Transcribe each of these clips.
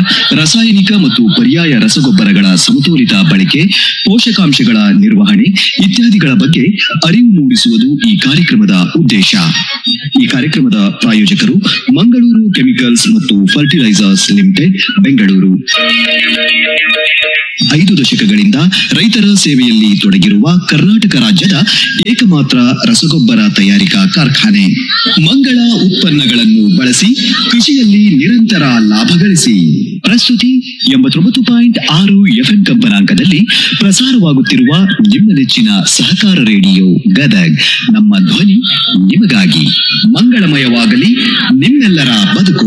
ರಾಸಾಯನಿಕ ಮತ್ತು ಪರ್ಯಾಯ ರಸಗೊಬ್ಬರಗಳ ಸಮತೋಲಿತ ಬಳಕೆ ಪೋಷಕಾಂಶಗಳ ನಿರ್ವಹಣೆ ಇತ್ಯಾದಿಗಳ ಬಗ್ಗೆ ಅರಿವು ಮೂಡಿಸುವುದು ಈ ಕಾರ್ಯಕ್ರಮದ ಉದ್ದೇಶ ಈ ಕಾರ್ಯಕ್ರಮದ ಪ್ರಾಯೋಜಕರು ಮಂಗಳೂರು ಕೆಮಿಕಲ್ಸ್ ಮತ್ತು ಫರ್ಟಿಲೈಸರ್ಸ್ ಲಿಮಿಟೆಡ್ ಬೆಂಗಳೂರು ಐದು ದಶಕಗಳಿಂದ ರೈತರ ಸೇವೆಯಲ್ಲಿ ತೊಡಗಿರುವ ಕರ್ನಾಟಕ ರಾಜ್ಯದ ಏಕಮಾತ್ರ ರಸಗೊಬ್ಬರ ತಯಾರಿಕಾ ಕಾರ್ಖಾನೆ ಮಂಗಳ ಉತ್ಪನ್ನಗಳನ್ನು ಬಳಸಿ ಕೃಷಿಯಲ್ಲಿ ನಿರಂತರ ಲಾಭ ಗಳಿಸಿ ಪ್ರಸ್ತುತಿ ಎಂಬತ್ತೊಂಬತ್ತು ಪಾಯಿಂಟ್ ಆರು ಎಫ್ಎಂ ಕಂಪನಾಂಕದಲ್ಲಿ ಪ್ರಸಾರವಾಗುತ್ತಿರುವ ನಿಮ್ಮ ನೆಚ್ಚಿನ ಸಹಕಾರ ರೇಡಿಯೋ ಗದಗ್ ನಮ್ಮ ಧ್ವನಿ ನಿಮಗಾಗಿ ಮಂಗಳಮಯವಾಗಲಿ ನಿಮ್ಮೆಲ್ಲರ ಬದುಕು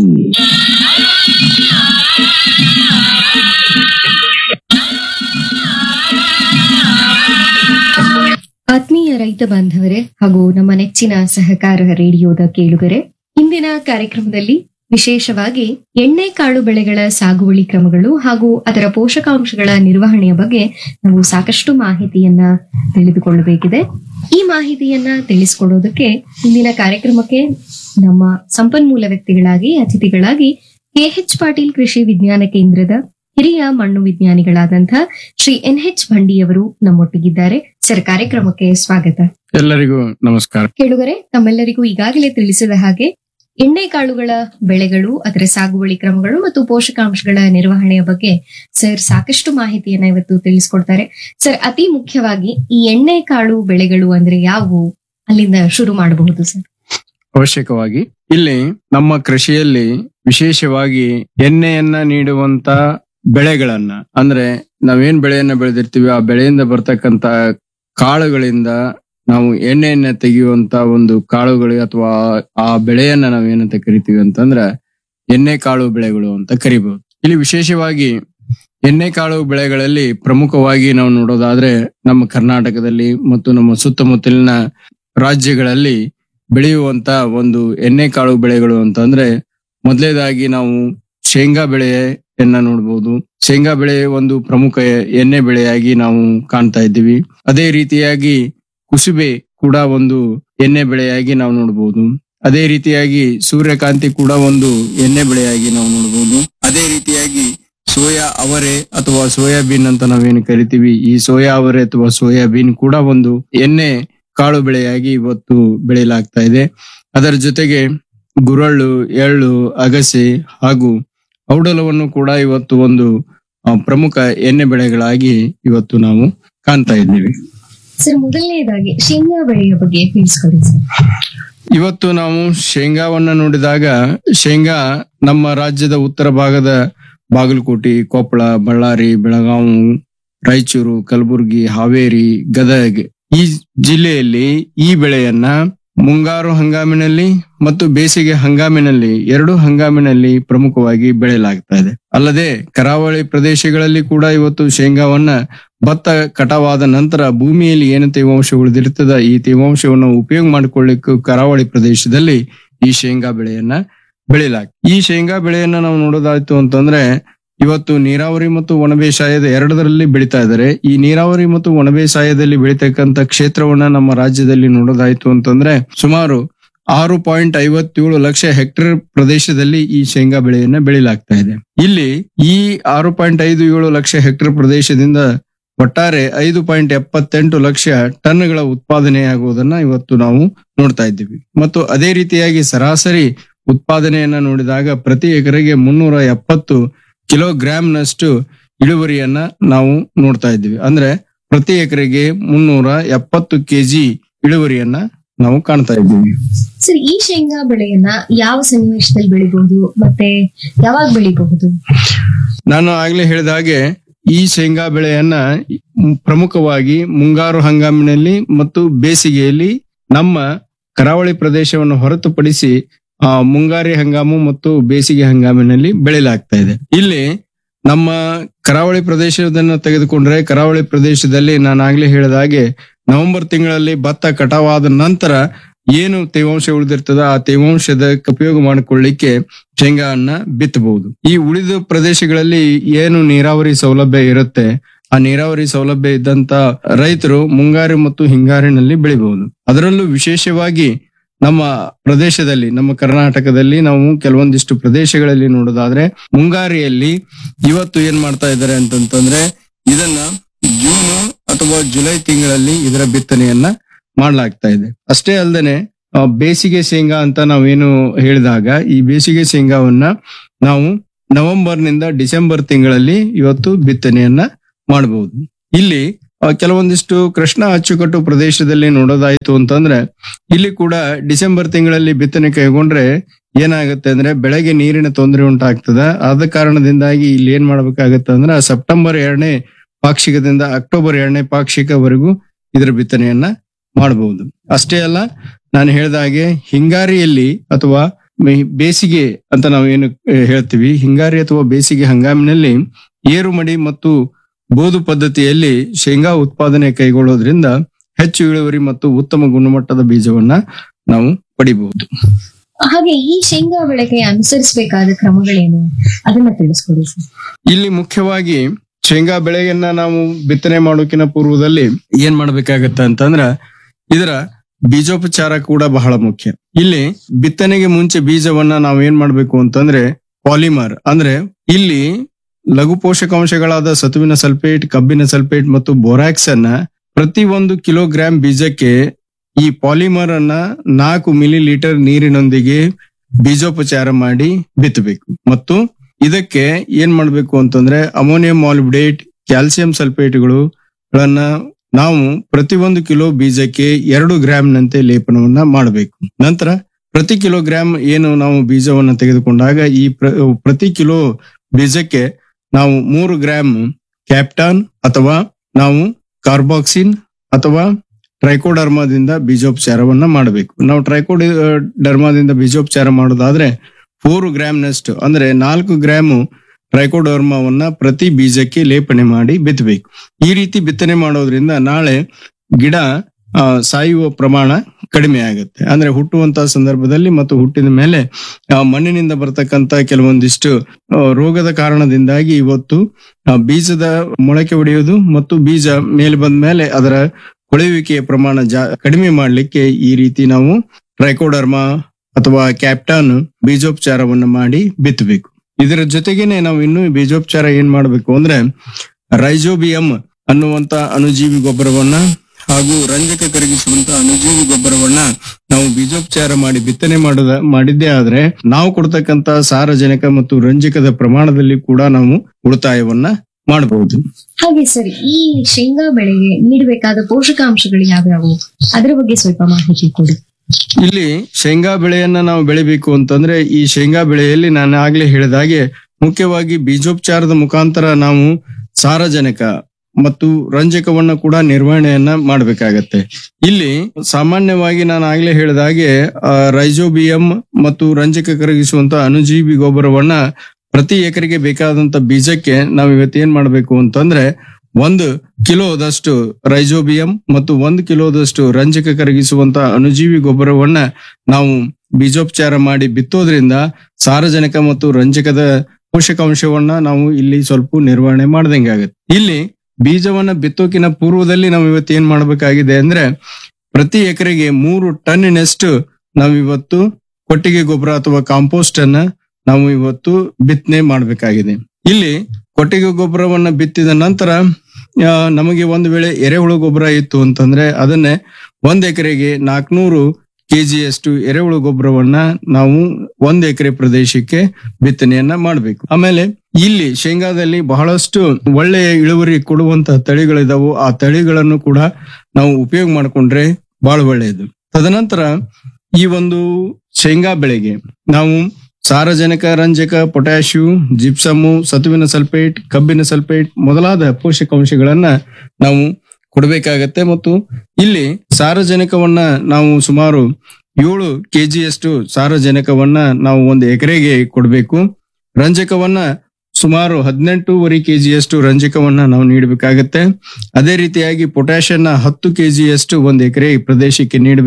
ಆತ್ಮೀಯ ರೈತ ಬಾಂಧವರೇ ಹಾಗೂ ನಮ್ಮ ನೆಚ್ಚಿನ ಸಹಕಾರ ರೇಡಿಯೋದ ಕೇಳುಗರೆ ಇಂದಿನ ಕಾರ್ಯಕ್ರಮದಲ್ಲಿ ವಿಶೇಷವಾಗಿ ಎಣ್ಣೆ ಕಾಳು ಬೆಳೆಗಳ ಸಾಗುವಳಿ ಕ್ರಮಗಳು ಹಾಗೂ ಅದರ ಪೋಷಕಾಂಶಗಳ ನಿರ್ವಹಣೆಯ ಬಗ್ಗೆ ನಾವು ಸಾಕಷ್ಟು ಮಾಹಿತಿಯನ್ನ ತಿಳಿದುಕೊಳ್ಳಬೇಕಿದೆ ಈ ಮಾಹಿತಿಯನ್ನ ತಿಳಿಸಿಕೊಡೋದಕ್ಕೆ ಇಂದಿನ ಕಾರ್ಯಕ್ರಮಕ್ಕೆ ನಮ್ಮ ಸಂಪನ್ಮೂಲ ವ್ಯಕ್ತಿಗಳಾಗಿ ಅತಿಥಿಗಳಾಗಿ ಕೆಎಚ್ ಪಾಟೀಲ್ ಕೃಷಿ ವಿಜ್ಞಾನ ಕೇಂದ್ರದ ಹಿರಿಯ ಮಣ್ಣು ವಿಜ್ಞಾನಿಗಳಾದಂಥ ಶ್ರೀ ಎನ್ ಎಚ್ ಭಂಡಿಯವರು ನಮ್ಮೊಟ್ಟಿಗಿದ್ದಾರೆ ಸರ್ ಕಾರ್ಯಕ್ರಮಕ್ಕೆ ಸ್ವಾಗತ ಎಲ್ಲರಿಗೂ ನಮಸ್ಕಾರ ಕೇಳುಗರೆ ತಮ್ಮೆಲ್ಲರಿಗೂ ಈಗಾಗಲೇ ತಿಳಿಸಿದ ಹಾಗೆ ಎಣ್ಣೆ ಕಾಳುಗಳ ಬೆಳೆಗಳು ಅದರ ಸಾಗುವಳಿ ಕ್ರಮಗಳು ಮತ್ತು ಪೋಷಕಾಂಶಗಳ ನಿರ್ವಹಣೆಯ ಬಗ್ಗೆ ಸರ್ ಸಾಕಷ್ಟು ಮಾಹಿತಿಯನ್ನ ಇವತ್ತು ತಿಳಿಸ್ಕೊಡ್ತಾರೆ ಸರ್ ಅತಿ ಮುಖ್ಯವಾಗಿ ಈ ಎಣ್ಣೆ ಕಾಳು ಬೆಳೆಗಳು ಅಂದ್ರೆ ಯಾವುವು ಅಲ್ಲಿಂದ ಶುರು ಮಾಡಬಹುದು ಸರ್ ಅವಶ್ಯಕವಾಗಿ ಇಲ್ಲಿ ನಮ್ಮ ಕೃಷಿಯಲ್ಲಿ ವಿಶೇಷವಾಗಿ ಎಣ್ಣೆಯನ್ನ ನೀಡುವಂತ ಬೆಳೆಗಳನ್ನ ಅಂದ್ರೆ ನಾವೇನ್ ಬೆಳೆಯನ್ನ ಬೆಳೆದಿರ್ತೀವಿ ಆ ಬೆಳೆಯಿಂದ ಬರ್ತಕ್ಕಂತ ಕಾಳುಗಳಿಂದ ನಾವು ಎಣ್ಣೆಯನ್ನ ತೆಗೆಯುವಂತ ಒಂದು ಕಾಳುಗಳು ಅಥವಾ ಆ ಬೆಳೆಯನ್ನ ನಾವೇನಂತ ಕರಿತೀವಿ ಅಂತಂದ್ರ ಎಣ್ಣೆ ಕಾಳು ಬೆಳೆಗಳು ಅಂತ ಕರಿಬಹುದು ಇಲ್ಲಿ ವಿಶೇಷವಾಗಿ ಎಣ್ಣೆ ಕಾಳು ಬೆಳೆಗಳಲ್ಲಿ ಪ್ರಮುಖವಾಗಿ ನಾವು ನೋಡೋದಾದ್ರೆ ನಮ್ಮ ಕರ್ನಾಟಕದಲ್ಲಿ ಮತ್ತು ನಮ್ಮ ಸುತ್ತಮುತ್ತಲಿನ ರಾಜ್ಯಗಳಲ್ಲಿ ಬೆಳೆಯುವಂತ ಒಂದು ಎಣ್ಣೆ ಕಾಳು ಬೆಳೆಗಳು ಅಂತಂದ್ರೆ ಮೊದಲೇದಾಗಿ ನಾವು ಶೇಂಗಾ ಬೆಳೆಯನ್ನ ನೋಡ್ಬೋದು ಶೇಂಗಾ ಬೆಳೆ ಒಂದು ಪ್ರಮುಖ ಎಣ್ಣೆ ಬೆಳೆಯಾಗಿ ನಾವು ಕಾಣ್ತಾ ಇದ್ದೀವಿ ಅದೇ ರೀತಿಯಾಗಿ ಕುಸುಬೆ ಕೂಡ ಒಂದು ಎಣ್ಣೆ ಬೆಳೆಯಾಗಿ ನಾವು ನೋಡ್ಬೋದು ಅದೇ ರೀತಿಯಾಗಿ ಸೂರ್ಯಕಾಂತಿ ಕೂಡ ಒಂದು ಎಣ್ಣೆ ಬೆಳೆಯಾಗಿ ನಾವು ನೋಡ್ಬೋದು ಅದೇ ರೀತಿಯಾಗಿ ಸೋಯಾ ಅವರೆ ಅಥವಾ ಸೋಯಾಬೀನ್ ಅಂತ ನಾವೇನು ಕರಿತೀವಿ ಈ ಸೋಯಾ ಅವರೆ ಅಥವಾ ಸೋಯಾಬೀನ್ ಕೂಡ ಒಂದು ಎಣ್ಣೆ ಕಾಳು ಬೆಳೆಯಾಗಿ ಇವತ್ತು ಬೆಳೆಯಲಾಗ್ತಾ ಇದೆ ಅದರ ಜೊತೆಗೆ ಗುರಳ್ಳು ಎಳ್ಳು ಅಗಸೆ ಹಾಗೂ ಔಡಲವನ್ನು ಕೂಡ ಇವತ್ತು ಒಂದು ಆ, ಪ್ರಮುಖ ಎಣ್ಣೆ ಬೆಳೆಗಳಾಗಿ ಇವತ್ತು ನಾವು ಕಾಣ್ತಾ ಇದ್ದೀವಿ ಸರ್ ಮೊದಲನೇದಾಗಿ ಶೇಂಗಾ ಬೆಳೆಯ ಬಗ್ಗೆ ತಿಳಿಸ್ಕೊಡಿ ಸರ್ ಇವತ್ತು ನಾವು ಶೇಂಗಾವನ್ನ ನೋಡಿದಾಗ ಶೇಂಗಾ ನಮ್ಮ ರಾಜ್ಯದ ಉತ್ತರ ಭಾಗದ ಬಾಗಲಕೋಟೆ ಕೊಪ್ಪಳ ಬಳ್ಳಾರಿ ಬೆಳಗಾವಿ ರಾಯಚೂರು ಕಲಬುರಗಿ ಹಾವೇರಿ ಗದಗ್ ಈ ಜಿಲ್ಲೆಯಲ್ಲಿ ಈ ಬೆಳೆಯನ್ನ ಮುಂಗಾರು ಹಂಗಾಮಿನಲ್ಲಿ ಮತ್ತು ಬೇಸಿಗೆ ಹಂಗಾಮಿನಲ್ಲಿ ಎರಡು ಹಂಗಾಮಿನಲ್ಲಿ ಪ್ರಮುಖವಾಗಿ ಬೆಳೆಯಲಾಗ್ತಾ ಇದೆ ಅಲ್ಲದೆ ಕರಾವಳಿ ಪ್ರದೇಶಗಳಲ್ಲಿ ಕೂಡ ಇವತ್ತು ಶೇಂಗಾವನ್ನ ಭತ್ತ ಕಟಾವಾದ ನಂತರ ಭೂಮಿಯಲ್ಲಿ ಏನು ತೇವಾಂಶ ಉಳಿದಿರ್ತದ ಈ ತೇವಾಂಶವನ್ನು ಉಪಯೋಗ ಮಾಡಿಕೊಳ್ಳಿಕ್ಕೂ ಕರಾವಳಿ ಪ್ರದೇಶದಲ್ಲಿ ಈ ಶೇಂಗಾ ಬೆಳೆಯನ್ನ ಬೆಳೆಯಲಾಗ ಈ ಶೇಂಗಾ ಬೆಳೆಯನ್ನ ನಾವು ನೋಡೋದಾಯ್ತು ಅಂತಂದ್ರೆ ಇವತ್ತು ನೀರಾವರಿ ಮತ್ತು ಒಣಬೇಸಾಯದ ಎರಡರಲ್ಲಿ ಬೆಳಿತಾ ಇದ್ದಾರೆ ಈ ನೀರಾವರಿ ಮತ್ತು ಒಣಬೇಸಾಯದಲ್ಲಿ ಬೆಳಿತಕ್ಕಂತ ಕ್ಷೇತ್ರವನ್ನ ನಮ್ಮ ರಾಜ್ಯದಲ್ಲಿ ನೋಡೋದಾಯ್ತು ಅಂತಂದ್ರೆ ಸುಮಾರು ಆರು ಪಾಯಿಂಟ್ ಐವತ್ತೇಳು ಲಕ್ಷ ಹೆಕ್ಟೇರ್ ಪ್ರದೇಶದಲ್ಲಿ ಈ ಶೇಂಗಾ ಬೆಳೆಯನ್ನ ಬೆಳಿಲಾಗ್ತಾ ಇದೆ ಇಲ್ಲಿ ಈ ಆರು ಪಾಯಿಂಟ್ ಐದು ಏಳು ಲಕ್ಷ ಹೆಕ್ಟೇರ್ ಪ್ರದೇಶದಿಂದ ಒಟ್ಟಾರೆ ಐದು ಪಾಯಿಂಟ್ ಎಪ್ಪತ್ತೆಂಟು ಲಕ್ಷ ಟನ್ಗಳ ಉತ್ಪಾದನೆಯಾಗುವುದನ್ನ ಇವತ್ತು ನಾವು ನೋಡ್ತಾ ಇದ್ದೀವಿ ಮತ್ತು ಅದೇ ರೀತಿಯಾಗಿ ಸರಾಸರಿ ಉತ್ಪಾದನೆಯನ್ನ ನೋಡಿದಾಗ ಪ್ರತಿ ಎಕರೆಗೆ ಮುನ್ನೂರ ಎಪ್ಪತ್ತು ಕಿಲೋಗ್ರಾಂನಷ್ಟು ಇಳುವರಿಯನ್ನ ನಾವು ನೋಡ್ತಾ ಇದ್ದೀವಿ ಅಂದ್ರೆ ಪ್ರತಿ ಎಕರೆಗೆ ಮುನ್ನೂರ ಎಪ್ಪತ್ತು ಕೆಜಿ ಇಳುವರಿಯನ್ನ ನಾವು ಕಾಣ್ತಾ ಇದ್ದೀವಿ ಸರ್ ಈ ಶೇಂಗಾ ಬೆಳೆಯನ್ನ ಯಾವ ಸನ್ನಿವೇಶದಲ್ಲಿ ಬೆಳಿಬಹುದು ಮತ್ತೆ ಯಾವಾಗ ಬೆಳಿಬಹುದು ನಾನು ಆಗ್ಲೇ ಹೇಳಿದ ಹಾಗೆ ಈ ಶೇಂಗಾ ಬೆಳೆಯನ್ನ ಪ್ರಮುಖವಾಗಿ ಮುಂಗಾರು ಹಂಗಾಮಿನಲ್ಲಿ ಮತ್ತು ಬೇಸಿಗೆಯಲ್ಲಿ ನಮ್ಮ ಕರಾವಳಿ ಪ್ರದೇಶವನ್ನು ಹೊರತುಪಡಿಸಿ ಆ ಮುಂಗಾರಿ ಹಂಗಾಮು ಮತ್ತು ಬೇಸಿಗೆ ಹಂಗಾಮಿನಲ್ಲಿ ಬೆಳೆಯಲಾಗ್ತಾ ಇದೆ ಇಲ್ಲಿ ನಮ್ಮ ಕರಾವಳಿ ಪ್ರದೇಶದನ್ನ ತೆಗೆದುಕೊಂಡ್ರೆ ಕರಾವಳಿ ಪ್ರದೇಶದಲ್ಲಿ ನಾನು ಆಗ್ಲೇ ಹೇಳಿದ ಹಾಗೆ ನವೆಂಬರ್ ತಿಂಗಳಲ್ಲಿ ಭತ್ತ ಕಟಾವಾದ ನಂತರ ಏನು ತೇವಾಂಶ ಉಳಿದಿರ್ತದ ಆ ತೇವಾಂಶದ ಉಪಯೋಗ ಮಾಡಿಕೊಳ್ಳಿಕ್ಕೆ ಶೇಂಗಾವನ್ನ ಬಿತ್ತಬಹುದು ಈ ಉಳಿದ ಪ್ರದೇಶಗಳಲ್ಲಿ ಏನು ನೀರಾವರಿ ಸೌಲಭ್ಯ ಇರುತ್ತೆ ಆ ನೀರಾವರಿ ಸೌಲಭ್ಯ ಇದ್ದಂತ ರೈತರು ಮುಂಗಾರು ಮತ್ತು ಹಿಂಗಾರಿನಲ್ಲಿ ಬೆಳಿಬಹುದು ಅದರಲ್ಲೂ ವಿಶೇಷವಾಗಿ ನಮ್ಮ ಪ್ರದೇಶದಲ್ಲಿ ನಮ್ಮ ಕರ್ನಾಟಕದಲ್ಲಿ ನಾವು ಕೆಲವೊಂದಿಷ್ಟು ಪ್ರದೇಶಗಳಲ್ಲಿ ನೋಡೋದಾದ್ರೆ ಮುಂಗಾರಿಯಲ್ಲಿ ಇವತ್ತು ಏನ್ ಮಾಡ್ತಾ ಇದ್ದಾರೆ ಅಂತಂತಂದ್ರೆ ಇದನ್ನ ಜೂನ್ ಅಥವಾ ಜುಲೈ ತಿಂಗಳಲ್ಲಿ ಇದರ ಬಿತ್ತನೆಯನ್ನ ಮಾಡ್ಲಾಗ್ತಾ ಇದೆ ಅಷ್ಟೇ ಅಲ್ಲದೆ ಬೇಸಿಗೆ ಶೇಂಗಾ ಅಂತ ನಾವೇನು ಹೇಳಿದಾಗ ಈ ಬೇಸಿಗೆ ಶೇಂಗಾವನ್ನ ನಾವು ನವೆಂಬರ್ ನಿಂದ ಡಿಸೆಂಬರ್ ತಿಂಗಳಲ್ಲಿ ಇವತ್ತು ಬಿತ್ತನೆಯನ್ನ ಮಾಡಬಹುದು ಇಲ್ಲಿ ಆ, ಕೆಲವೊಂದಿಷ್ಟು ಕೃಷ್ಣ ಅಚ್ಚುಕಟ್ಟು ಪ್ರದೇಶದಲ್ಲಿ ನೋಡೋದಾಯ್ತು ಅಂತಂದ್ರೆ ಇಲ್ಲಿ ಕೂಡ ಡಿಸೆಂಬರ್ ತಿಂಗಳಲ್ಲಿ ಬಿತ್ತನೆ ಕೈಗೊಂಡ್ರೆ ಏನಾಗುತ್ತೆ ಅಂದ್ರೆ ಬೆಳೆಗೆ ನೀರಿನ ತೊಂದರೆ ಉಂಟಾಗ್ತದ ಆದ ಕಾರಣದಿಂದಾಗಿ ಇಲ್ಲಿ ಏನ್ ಮಾಡ್ಬೇಕಾಗತ್ತೆ ಅಂದ್ರೆ ಸೆಪ್ಟೆಂಬರ್ ಎರಡನೇ ಪಾಕ್ಷಿಕದಿಂದ ಅಕ್ಟೋಬರ್ ಎರಡನೇ ಪಾಕ್ಷಿಕವರೆಗೂ ಇದರ ಬಿತ್ತನೆಯನ್ನ ಮಾಡಬಹುದು ಅಷ್ಟೇ ಅಲ್ಲ ನಾನು ಹೇಳಿದ ಹಾಗೆ ಹಿಂಗಾರಿಯಲ್ಲಿ ಅಥವಾ ಮೇ- ಬೇಸಿಗೆ ಅಂತ ನಾವು ಏನು ಆ, ಹೇಳ್ತೀವಿ ಹಿಂಗಾರಿ ಅಥವಾ ಬೇಸಿಗೆ ಹಂಗಾಮಿನಲ್ಲಿ ಏರು ಮಡಿ ಮತ್ತು ಬೋದು ಪದ್ಧತಿಯಲ್ಲಿ ಶೇಂಗಾ ಉತ್ಪಾದನೆ ಕೈಗೊಳ್ಳೋದ್ರಿಂದ ಹೆಚ್ಚು ಇಳುವರಿ ಮತ್ತು ಉತ್ತಮ ಗುಣಮಟ್ಟದ ಬೀಜವನ್ನ ನಾವು ಪಡಿಬಹುದು ಹಾಗೆ ಈ ಶೇಂಗಾ ಬೆಳೆಗೆ ಅನುಸರಿಸಬೇಕಾದ ಕ್ರಮಗಳೇನು ಅದನ್ನ ತಿಳಿಸ್ಕೊಡಿ ಸರ್ ಇಲ್ಲಿ ಮುಖ್ಯವಾಗಿ ಶೇಂಗಾ ಬೆಳೆಯನ್ನ ನಾವು ಬಿತ್ತನೆ ಮಾಡೋಕಿನ ಪೂರ್ವದಲ್ಲಿ ಏನ್ ಮಾಡ್ಬೇಕಾಗತ್ತ ಅಂತಂದ್ರ ಇದರ ಬೀಜೋಪಚಾರ ಕೂಡ ಬಹಳ ಮುಖ್ಯ ಇಲ್ಲಿ ಬಿತ್ತನೆಗೆ ಮುಂಚೆ ಬೀಜವನ್ನ ನಾವು ಏನ್ ಮಾಡ್ಬೇಕು ಅಂತಂದ್ರೆ ಪಾಲಿಮರ್ ಅಂದ್ರೆ ಇಲ್ಲಿ ಲಘು ಪೋಷಕಾಂಶಗಳಾದ ಸತುವಿನ ಸಲ್ಫೇಟ್ ಕಬ್ಬಿನ ಸಲ್ಫೇಟ್ ಮತ್ತು ಬೋರಾಕ್ಸ್ ಅನ್ನ ಪ್ರತಿ ಒಂದು ಕಿಲೋಗ್ರಾಂ ಬೀಜಕ್ಕೆ ಈ ಪಾಲಿಮರ್ ಅನ್ನ ನಾಲ್ಕು ಮಿಲಿ ಲೀಟರ್ ನೀರಿನೊಂದಿಗೆ ಬೀಜೋಪಚಾರ ಮಾಡಿ ಬಿತ್ತಬೇಕು ಮತ್ತು ಇದಕ್ಕೆ ಏನ್ ಮಾಡ್ಬೇಕು ಅಂತಂದ್ರೆ ಅಮೋನಿಯಂ ಮಾಲಿಬ್ಡೇಟ್ ಕ್ಯಾಲ್ಸಿಯಂ ಸಲ್ಫೇಟ್ಗಳು ಗಳನ್ನ ನಾವು ಪ್ರತಿ ಒಂದು ಕಿಲೋ ಬೀಜಕ್ಕೆ ಎರಡು ಗ್ರಾಂನಂತೆ ಲೇಪನವನ್ನ ಮಾಡಬೇಕು ನಂತರ ಪ್ರತಿ ಕಿಲೋಗ್ರಾಂ ಏನು ನಾವು ಬೀಜವನ್ನ ತೆಗೆದುಕೊಂಡಾಗ ಈ ಪ್ರ- ಪ್ರತಿ ಕಿಲೋ ಬೀಜಕ್ಕೆ ನಾವು ಮೂರು ಗ್ರಾಂ ಕ್ಯಾಪ್ಟಾನ್ ಅಥವಾ ನಾವು ಕಾರ್ಬಾಕ್ಸಿನ್ ಅಥವಾ ಟ್ರೈಕೋಡರ್ಮಾದಿಂದ ಬೀಜೋಪಚಾರವನ್ನ ಮಾಡಬೇಕು ನಾವು ಟ್ರೈಕೋಡಿ ಡರ್ಮಾದಿಂದ ಬೀಜೋಪಚಾರ ಮಾಡೋದಾದ್ರೆ ಫೋರ್ ಗ್ರಾಮ್ನಷ್ಟು ಅಂದ್ರೆ ನಾಲ್ಕು ಗ್ರಾಮು ಟ್ರೈಕೋಡರ್ಮವನ್ನ ಪ್ರತಿ ಬೀಜಕ್ಕೆ ಲೇಪನೆ ಮಾಡಿ ಬಿತ್ತಬೇಕು ಈ ರೀತಿ ಬಿತ್ತನೆ ಮಾಡೋದ್ರಿಂದ ನಾಳೆ ಗಿಡ ಆ, ಸಾಯುವ ಪ್ರಮಾಣ ಕಡಿಮೆ ಆಗುತ್ತೆ ಅಂದ್ರೆ ಹುಟ್ಟುವಂತ ಸಂದರ್ಭದಲ್ಲಿ ಮತ್ತು ಹುಟ್ಟಿದ ಮೇಲೆ ಆ, ಮಣ್ಣಿನಿಂದ ಬರ್ತಕ್ಕಂತ ಕೆಲವೊಂದಿಷ್ಟು ಆ, ರೋಗದ ಕಾರಣದಿಂದಾಗಿ ಇವತ್ತು ಆ, ಬೀಜದ ಮೊಳಕೆ ಹೊಡೆಯೋದು ಮತ್ತು ಬೀಜ ಮೇಲೆ ಬಂದ ಮೇಲೆ ಅದರ ಕೊಳೆಯುವಿಕೆಯ ಪ್ರಮಾಣ ಜಾ ಕಡಿಮೆ ಮಾಡ್ಲಿಕ್ಕೆ ಈ ರೀತಿ ನಾವು ಟ್ರೈಕೋಡರ್ಮಾ ಅಥವಾ ಕ್ಯಾಪ್ಟಾನ್ ಬೀಜೋಪಚಾರವನ್ನ ಮಾಡಿ ಬಿತ್ತಬೇಕು ಇದರ ಜೊತೆಗೇನೆ ನಾವು ಇನ್ನೂ ಬೀಜೋಪಚಾರ ಏನ್ ಮಾಡ್ಬೇಕು ಅಂದ್ರೆ ರೈಜೋಬಿಯಂ ಅನ್ನುವಂತ ಅಣುಜೀವಿ ಗೊಬ್ಬರವನ್ನ ಹಾಗೂ ರಂಜಕ ಕರಗಿಸುವಂತ ಅಣುಜೀವಿ ಗೊಬ್ಬರವನ್ನ ನಾವು ಬೀಜೋಪಚಾರ ಮಾಡಿ ಬಿತ್ತನೆ ಮಾಡದ ಮಾಡಿದ್ದೇ ಆದ್ರೆ ನಾವು ಕೊಡ್ತಕ್ಕಂತ ಸಾರಜನಕ ಮತ್ತು ರಂಜಕದ ಪ್ರಮಾಣದಲ್ಲಿ ಕೂಡ ನಾವು ಉಳಿತಾಯವನ್ನ ಮಾಡಬಹುದು ಹಾಗೆ ಸರ್ ಈ ಶೇಂಗಾ ಬೆಳೆಗೆ ನೀಡಬೇಕಾದ ಪೋಷಕಾಂಶಗಳು ಯಾವ್ಯಾವು ಅದರ ಬಗ್ಗೆ ಸ್ವಲ್ಪ ಮಾಹಿತಿ ಕೊಡಿ ಇಲ್ಲಿ ಶೇಂಗಾ ಬೆಳೆಯನ್ನ ನಾವು ಬೆಳಿಬೇಕು ಅಂತಂದ್ರೆ ಈ ಶೇಂಗಾ ಬೆಳೆಯಲ್ಲಿ ನಾನು ಆಗ್ಲೇ ಹೇಳಿದಾಗೆ ಮುಖ್ಯವಾಗಿ ಬೀಜೋಪಚಾರದ ಮುಖಾಂತರ ನಾವು ಸಾರಜನಕ ಮತ್ತು ರಂಜಕವನ್ನ ಕೂಡ ನಿರ್ವಹಣೆಯನ್ನ ಮಾಡಬೇಕಾಗತ್ತೆ ಇಲ್ಲಿ ಸಾಮಾನ್ಯವಾಗಿ ನಾನು ಆಗ್ಲೇ ಹೇಳಿದ ಹಾಗೆ ಆ, ರೈಜೋಬಿಯಂ ಮತ್ತು ರಂಜಕ ಕರಗಿಸುವಂತ ಅಣುಜೀವಿ ಗೊಬ್ಬರವನ್ನ ಪ್ರತಿ ಎಕರೆಗೆ ಬೇಕಾದಂತ ಬೀಜಕ್ಕೆ ನಾವು ಇವತ್ತು ಏನ್ ಮಾಡ್ಬೇಕು ಅಂತಂದ್ರೆ ಒಂದು ಕಿಲೋದಷ್ಟು ರೈಜೋಬಿಯಂ ಮತ್ತು ಒಂದು ಕಿಲೋದಷ್ಟು ರಂಜಕ ಕರಗಿಸುವಂತ ಅಣುಜೀವಿ ಗೊಬ್ಬರವನ್ನ ನಾವು ಬೀಜೋಪಚಾರ ಮಾಡಿ ಬಿತ್ತೋದ್ರಿಂದ ಸಾರಜನಕ ಮತ್ತು ರಂಜಕದ ಪೋಷಕಾಂಶವನ್ನ ನಾವು ಇಲ್ಲಿ ಸ್ವಲ್ಪ ನಿರ್ವಹಣೆ ಮಾಡ್ದಂಗೆ ಆಗುತ್ತೆ ಇಲ್ಲಿ ಬೀಜವನ್ನ ಬಿತ್ತೋಕಿನ ಪೂರ್ವದಲ್ಲಿ ನಾವು ಇವತ್ತು ಏನ್ ಮಾಡ್ಬೇಕಾಗಿದೆ ಅಂದ್ರೆ ಪ್ರತಿ ಎಕರೆಗೆ ಮೂರು ಟನ್ನಿನಷ್ಟು ನಾವು ಇವತ್ತು ಕೊಟ್ಟಿಗೆ ಗೊಬ್ಬರ ಅಥವಾ ಕಾಂಪೋಸ್ಟ್ ಅನ್ನ ನಾವು ಇವತ್ತು ಬಿತ್ತನೆ ಮಾಡಬೇಕಾಗಿದೆ ಇಲ್ಲಿ ಕೊಟ್ಟಿಗೆ ಗೊಬ್ಬರವನ್ನ ಬಿತ್ತಿದ ನಂತರ ಆ, ನಮಗೆ ಒಂದು ವೇಳೆ ಎರೆಹುಳು ಗೊಬ್ಬರ ಇತ್ತು ಅಂತಂದ್ರೆ ಅದನ್ನೇ ಒಂದ್ ಎಕರೆಗೆ ನಾಲ್ಕನೂರು ಕೆಜಿಯಷ್ಟು ಎರೆಹುಳು ಗೊಬ್ಬರವನ್ನ ನಾವು ಒಂದ್ ಎಕರೆ ಪ್ರದೇಶಕ್ಕೆ ಬಿತ್ತನೆಯನ್ನ ಮಾಡಬೇಕು ಆಮೇಲೆ ಇಲ್ಲಿ ಶೇಂಗಾದಲ್ಲಿ ಬಹಳಷ್ಟು ಒಳ್ಳೆಯ ಇಳುವರಿ ಕೊಡುವಂತಹ ತಳಿಗಳಿದಾವು ಆ ತಳಿಗಳನ್ನು ಕೂಡ ನಾವು ಉಪಯೋಗ ಮಾಡಿಕೊಂಡ್ರೆ ಬಹಳ ಒಳ್ಳೆಯದು ತದನಂತರ ಈ ಒಂದು ಶೇಂಗಾ ಬೆಳೆಗೆ ನಾವು ಸಾರಜನಕ ರಂಜಕ ಪೊಟ್ಯಾಶಿಯು ಜಿಪ್ಸಮು ಸತುವಿನ ಸಲ್ಫೇಟ್ ಕಬ್ಬಿನ ಸಲ್ಫೇಟ್ ಮೊದಲಾದ ಪೋಷಕಾಂಶಗಳನ್ನ ನಾವು ಕೊಡಬೇಕಾಗತ್ತೆ ಮತ್ತು ಇಲ್ಲಿ ಸಾರಜನಕವನ್ನ ನಾವು ಸುಮಾರು ಏಳು ಕೆಜಿಯಷ್ಟು ಸಾರಜನಕವನ್ನ ನಾವು ಒಂದು ಎಕರೆಗೆ ಕೊಡಬೇಕು ರಂಜಕವನ್ನ ಸುಮಾರು ಹದಿನೆಂಟೂವರೆ ಕೆಜಿಯಷ್ಟು ರಂಜಕವನ್ನ ನಾವು ನೀಡಬೇಕಾಗತ್ತೆ ಅದೇ ರೀತಿಯಾಗಿ ಪೊಟ್ಯಾಷಿಯನ್ನ ಹತ್ತು ಕೆಜಿಯಷ್ಟು ಒಂದು ಎಕರೆ ಪ್ರದೇಶಕ್ಕೆ ನೀಡಬೇಕು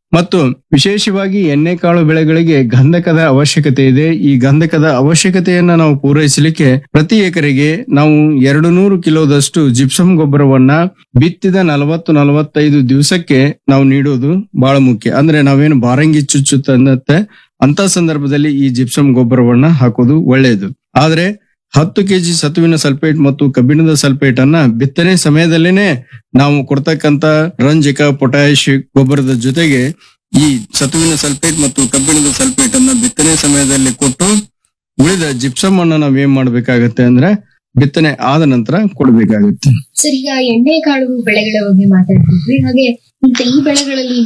ಮತ್ತು ವಿಶೇಷವಾಗಿ ಎಣ್ಣೆಕಾಳು ಬೆಳೆಗಳಿಗೆ ಗಂಧಕದ ಅವಶ್ಯಕತೆ ಇದೆ ಈ ಗಂಧಕದ ಅವಶ್ಯಕತೆಯನ್ನ ನಾವು ಪೂರೈಸಲಿಕ್ಕೆ ಪ್ರತಿ ಎಕರೆಗೆ ನಾವು ಎರಡು ನೂರು ಕಿಲೋದಷ್ಟು ಜಿಪ್ಸಮ್ ಗೊಬ್ಬರವನ್ನ ಬಿತ್ತಿದ ನಲವತ್ತು ನಲವತ್ತೈದು ದಿವಸಕ್ಕೆ ನಾವು ನೀಡೋದು ಬಹಳ ಮುಖ್ಯ ಅಂದ್ರೆ ನಾವೇನು ಬಾರಂಗಿ ಚುಚ್ಚುತ್ತೆ ಅಂತ ಸಂದರ್ಭದಲ್ಲಿ ಈ ಜಿಪ್ಸಮ್ ಗೊಬ್ಬರವನ್ನ ಹಾಕೋದು ಒಳ್ಳೆಯದು ಆದ್ರೆ ಹತ್ತು ಕೆಜಿ ಸತುವಿನ ಸಲ್ಫೇಟ್ ಮತ್ತು ಕಬ್ಬಿಣದ ಸಲ್ಫೇಟ್ ಅನ್ನ ಬಿತ್ತನೆ ಸಮಯದಲ್ಲೇನೆ ನಾವು ಕೊಡ್ತಕ್ಕಂತ ರಂಜಕ ಪೊಟ್ಯಾಶ್ ಗೊಬ್ಬರದ ಜೊತೆಗೆ ಈ ಸತುವಿನ ಸಲ್ಫೇಟ್ ಮತ್ತು ಕಬ್ಬಿಣದ ಸಲ್ಫೇಟ್ ಅನ್ನ ಬಿತ್ತನೆ ಸಮಯದಲ್ಲಿ ಕೊಟ್ಟು ಉಳಿದ ಜಿಪ್ಸಮ್ ಅನ್ನ ನಾವ್ ಏನ್ ಮಾಡ್ಬೇಕಾಗತ್ತೆ ಅಂದ್ರೆ ಬಿತ್ತನೆ ಆದ ನಂತರ ಕೊಡ್ಬೇಕಾಗುತ್ತೆ ಸರ್ ಈಗ ಎಣ್ಣೆ ಕಾಳು ಬೆಳೆಗಳ ಬಗ್ಗೆ ಮಾತಾಡ್ತಿದ್ವಿ ಹಾಗೆ ಇಂತ ಈ ಬೆಳೆಗಳಲ್ಲಿ